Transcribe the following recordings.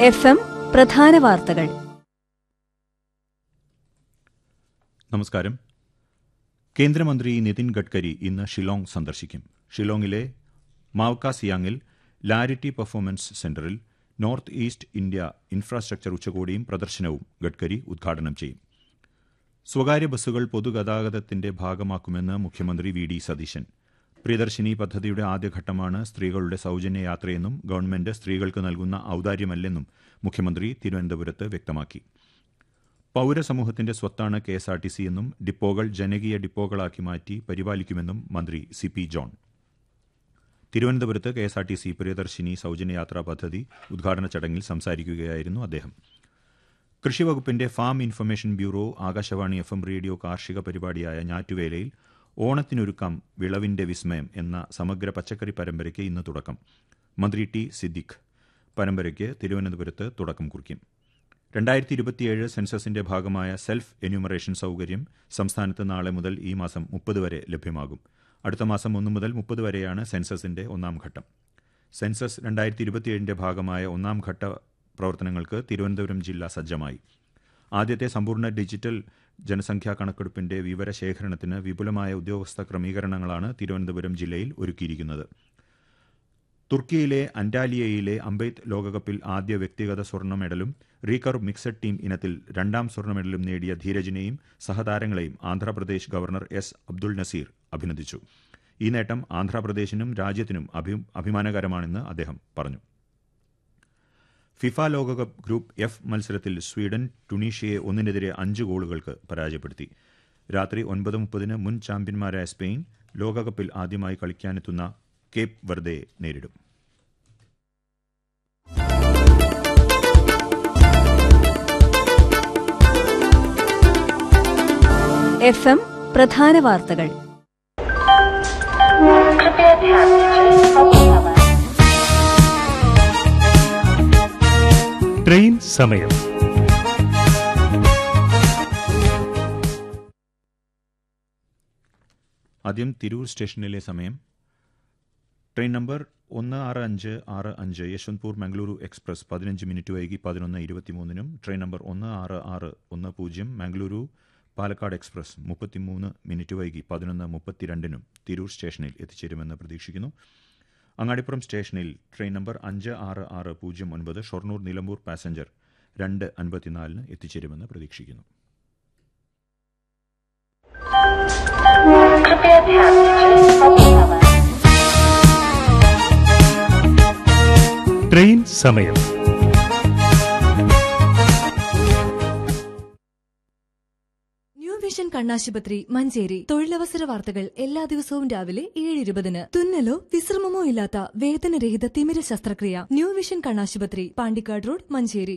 F M പ്രധാന വാർത്തകൾ നമസ്കാരം കേന്ദ്രമന്ത്രി നിതിൻ ഗഡ്കരി ഇന്ന് ഷിലോങ് സന്ദർശിക്കും ഷിലോങ്ങിലെ മാവ്ക സിയാങ്ങിൽ ലാരിറ്റി പെർഫോമൻസ് സെന്ററിൽ നോർത്ത് ഈസ്റ്റ് ഇന്ത്യ ഇൻഫ്രാസ്ട്രക്ചർ ഉച്ചകോടിയും പ്രദർശനവും ഗഡ്കരി ഉദ്ഘാടനം ചെയ്യും സ്വകാര്യ ബസ്സുകൾ പൊതുഗതാഗതത്തിന്റെ ഭാഗമാക്കുമെന്ന് മുഖ്യമന്ത്രി വി ഡി സതീശൻ പ്രിയദർശിനി പദ്ധതിയുടെ ആദ്യഘട്ടമാണ് സ്ത്രീകളുടെ സൌജന്യ യാത്രയെന്നും ഗവൺമെന്റ് സ്ത്രീകൾക്ക് നൽകുന്ന ഔദാര്യമല്ലെന്നും മുഖ്യമന്ത്രി തിരുവനന്തപുരത്ത് വ്യക്തമാക്കി പൌരസമൂഹത്തിന്റെ സ്വത്താണ് K S R T C എന്നും ഡിപ്പോകൾ ജനകീയ ഡിപ്പോകളാക്കി മാറ്റി പരിപാലിക്കുമെന്നും മന്ത്രി സി പി ജോൺ തിരുവനന്തപുരത്ത് K S R T C Priyadarshini സൌജന്യയാത്രാ പദ്ധതി ഉദ്ഘാടന ചടങ്ങിൽ സംസാരിക്കുകയായിരുന്നു അദ്ദേഹം കൃഷിവകുപ്പിന്റെ farm information bureau Akashvani F M radio കാർഷിക പരിപാടിയായ ഞാറ്റുവേലയിൽ ഓണത്തിനൊരുക്കാം വിളവിന്റെ വിസ്മയം എന്ന സമഗ്ര പച്ചക്കറി പരമ്പരയ്ക്ക് ഇന്ന് തുടക്കം മന്ത്രി ടി സിദ്ദിഖ് പരമ്പരയ്ക്ക് തിരുവനന്തപുരത്ത് തുടക്കം കുറിക്കും രണ്ടായിരത്തി ഇരുപത്തിയേഴ് സെൻസസിന്റെ ഭാഗമായ സെൽഫ് എന്യൂമറേഷൻ സൌകര്യം സംസ്ഥാനത്ത് നാളെ മുതൽ ഈ മാസം മുപ്പത് വരെ ലഭ്യമാകും അടുത്ത മാസം ഒന്ന് മുതൽ മുപ്പത് വരെയാണ് സെൻസസിന്റെ ഒന്നാം ഘട്ടം സെൻസസ് രണ്ടായിരത്തി ഇരുപത്തിയേഴിന്റെ ഭാഗമായ ഒന്നാം ഘട്ട പ്രവർത്തനങ്ങൾക്ക് തിരുവനന്തപുരം ജില്ല സജ്ജമായി ആദ്യത്തെ സമ്പൂർണ്ണ ഡിജിറ്റൽ ജനസംഖ്യാ കണക്കെടുപ്പിന്റെ വിവരശേഖരണത്തിന് വിപുലമായ ഉദ്യോഗസ്ഥ ക്രമീകരണങ്ങളാണ് തിരുവനന്തപുരം ജില്ലയിൽ ഒരുക്കിയിരിക്കുന്നത് തുർക്കിയിലെ അന്റാലിയയിലെ അമ്പെയ്ത്ത് ലോകകപ്പിൽ ആദ്യ വ്യക്തിഗത സ്വർണ്ണ മെഡലും റീകർവ് മിക്സഡ് ടീം ഇനത്തിൽ രണ്ടാം സ്വർണ്ണ മെഡലും നേടിയ ധീരജിനെയും സഹതാരങ്ങളെയും ആന്ധ്രാപ്രദേശ് ഗവർണർ എസ് അബ്ദുൾ നസീർ അഭിനന്ദിച്ചു ഈ നേട്ടം ആന്ധ്രാപ്രദേശിനും രാജ്യത്തിനും അഭി- അഭിമാനകരമാണെന്ന് അദ്ദേഹം പറഞ്ഞു ഫിഫ ലോകകപ്പ് ഗ്രൂപ്പ് എഫ് മത്സരത്തിൽ സ്വീഡൻ ടുണീഷ്യയെ ഒന്നിനെതിരെ അഞ്ച് ഗോളുകൾക്ക് പരാജയപ്പെടുത്തി രാത്രി ഒൻപത് മുപ്പതിന് മുൻ ചാമ്പ്യന്മാരായ സ്പെയിൻ ലോകകപ്പിൽ ആദ്യമായി കളിക്കാനെത്തുന്ന കേപ്പ് വെർദയെ നേരിടും എഫ് എം പ്രധാന വാർത്തകൾ कृपया ध्यान दीजिए अब समय ട്രെയിൻ സമയം ആദ്യം തിരൂർ സ്റ്റേഷനിലെ സമയം ട്രെയിൻ നമ്പർ ഒന്ന് ആറ് അഞ്ച് ആറ് അഞ്ച് യശ്വന്ത്പൂർ മംഗളൂരു എക്സ്പ്രസ് പതിനഞ്ച് മിനിറ്റ് വൈകി പതിനൊന്ന് ഇരുപത്തിമൂന്നിനും ട്രെയിൻ നമ്പർ ഒന്ന് ആറ് ആറ് ഒന്ന് പൂജ്യം മംഗളൂരു പാലക്കാട് എക്സ്പ്രസ് മുപ്പത്തിമൂന്ന് മിനിറ്റ് വൈകി പതിനൊന്ന് മുപ്പത്തിരണ്ടിനും തിരൂർ സ്റ്റേഷനിൽ എത്തിച്ചേരുമെന്ന് പ്രതീക്ഷിക്കുന്നു അങ്ങാടിപ്പുറം സ്റ്റേഷനിൽ ട്രെയിൻ നമ്പർ അഞ്ച് ആറ് ആറ് പൂജ്യം ഒൻപത് ഷൊർണൂർ നിലമ്പൂർ പാസഞ്ചർ രണ്ട് അൻപത്തിനാലിന് എത്തിച്ചേരുമെന്ന് പ്രതീക്ഷിക്കുന്നു कृपया ध्यान दीजिए अब समय ട്രെയിൻ സമയം ന്യൂ വിഷൻ കണ്ണാശുപത്രി മഞ്ചേരി തൊഴിലവസര വാർത്തകൾ എല്ലാ ദിവസവും രാവിലെ ഏഴ് ഇരുപതിന് തുന്നലോ വിശ്രമമോ ഇല്ലാത്ത വേദനരഹിത തിമിര ശസ്ത്രക്രിയ ന്യൂ വിഷൻ കണ്ണാശുപത്രി പാണ്ടിക്കാട് റോഡ് മഞ്ചേരി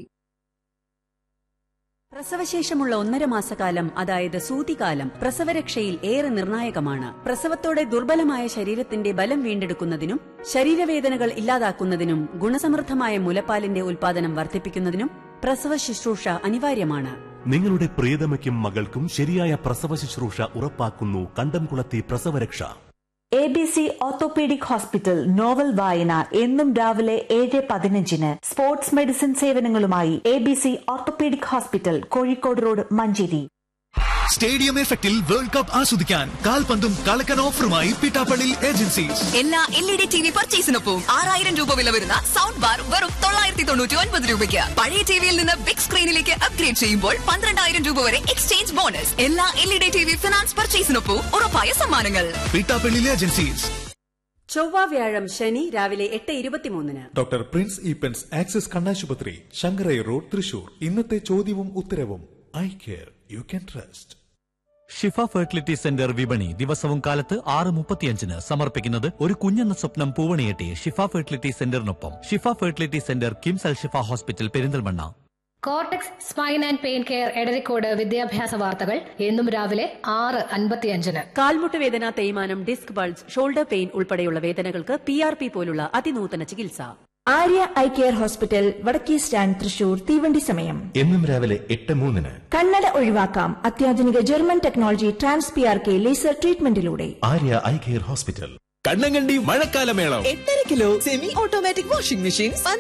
പ്രസവശേഷമുള്ള ഒന്നര മാസക്കാലം അതായത് സൂതികാലം പ്രസവരക്ഷയിൽ ഏറെ നിർണായകമാണ് പ്രസവത്തോടെ ദുർബലമായ ശരീരത്തിന്റെ ബലം വീണ്ടെടുക്കുന്നതിനും ശരീരവേദനകൾ ഇല്ലാതാക്കുന്നതിനും ഗുണസമൃദ്ധമായ മുലപ്പാലിന്റെ ഉൽപാദനം വർദ്ധിപ്പിക്കുന്നതിനും പ്രസവ ശുശ്രൂഷ അനിവാര്യമാണ് നിങ്ങളുടെ പ്രിയതമയ്ക്കും മകൾക്കും ശരിയായ പ്രസവ ശുശ്രൂഷ ഉറപ്പാക്കുന്നു കണ്ടംകുളത്തി പ്രസവരക്ഷ A B C orthopaedic hospital novel വായന എന്നും രാവിലെ ഏഴ് പതിനഞ്ചിന് സ്പോർട്സ് മെഡിസിൻ സേവനങ്ങളുമായി A B C orthopaedic hospital Kozhikode road Manjeri stadium എഫക്റ്റിൽ വേൾഡ് കപ്പ് ആസ്വദിക്കാൻ കാൽപന്തും കളക്കൻ ഓഫറുമായി പിട്ടാപ്പള്ളി ഏജൻസീസ് എല്ലാ L E D T V പർച്ചേസിനൊപ്പം ആറായിരം രൂപ വില വരുന്ന സൗണ്ട് ബാർ വെറും തൊള്ളായിരത്തി തൊണ്ണൂറ്റി ഒൻപത് രൂപയ്ക്ക് പഴയ ടിവിയിൽ നിന്ന് ബിഗ് സ്ക്രീനിലേക്ക് അപ്ഗ്രേഡ് ചെയ്യുമ്പോൾ പന്ത്രണ്ടായിരം രൂപ വരെ എക്സ്ചേഞ്ച് ബോണസ് എല്ലാ L E D T V finance പർച്ചേസിനൊപ്പം ഉറപ്പായ സമ്മാനങ്ങൾ പിട്ടാപ്പള്ളി ഏജൻസീസ് ചൊവ്വ വ്യാഴം ശനി രാവിലെ എട്ട് ഇരുപത്തിമൂന്നിന് ഡോക്ടർ പ്രിൻസ് ഈപ്പൻസ് ആക്സിസ് കണ്ണാശുപത്രി ശങ്കരൈ റോഡ് തൃശൂർ ഇന്നത്തെ ചോദ്യവും ഉത്തരവും I care you can trust Shifa fertility centre വിപണി ദിവസവും കാലത്ത് ആറ് മുപ്പത്തിയഞ്ചിന് സമർപ്പിക്കുന്നത് ഒരു കുഞ്ഞെന്ന സ്വപ്നം പൂവണിയെട്ടി ഷിഫ ഫെർട്ടിലിറ്റി സെന്ററിനൊപ്പം Shifa fertility centre KIMS Al Shifa hospital Perinthalmanna cortex spine and pain care Edarikode വിദ്യാഭ്യാസ വാർത്തകൾ എന്നും രാവിലെ ആറ് അൻപത്തിയഞ്ചിന് കാൽമുട്ട് വേദന തേയ്മാനം ഡിസ്ക് ബൾജ് ഷോൾഡർ പെയിൻ ഉൾപ്പെടെയുള്ള വേദനകൾക്ക് പി ആർ പി പോലുള്ള അതിനൂതന ചികിത്സ ആര്യ ഐ കെയർ ഹോസ്പിറ്റൽ വടക്കേ സ്റ്റാൻഡ് തൃശൂർ തീവണ്ടി സമയം എന്നും രാവിലെ എട്ട് മൂന്നിന് കണ്ണട ഒഴിവാക്കാം അത്യാധുനിക German technology trans P R K laser ട്രീറ്റ്മെന്റിലൂടെ Arya eye care hospital Kannankandi മഴക്കാലമേളം എട്ടര kilo semi automatic washing machine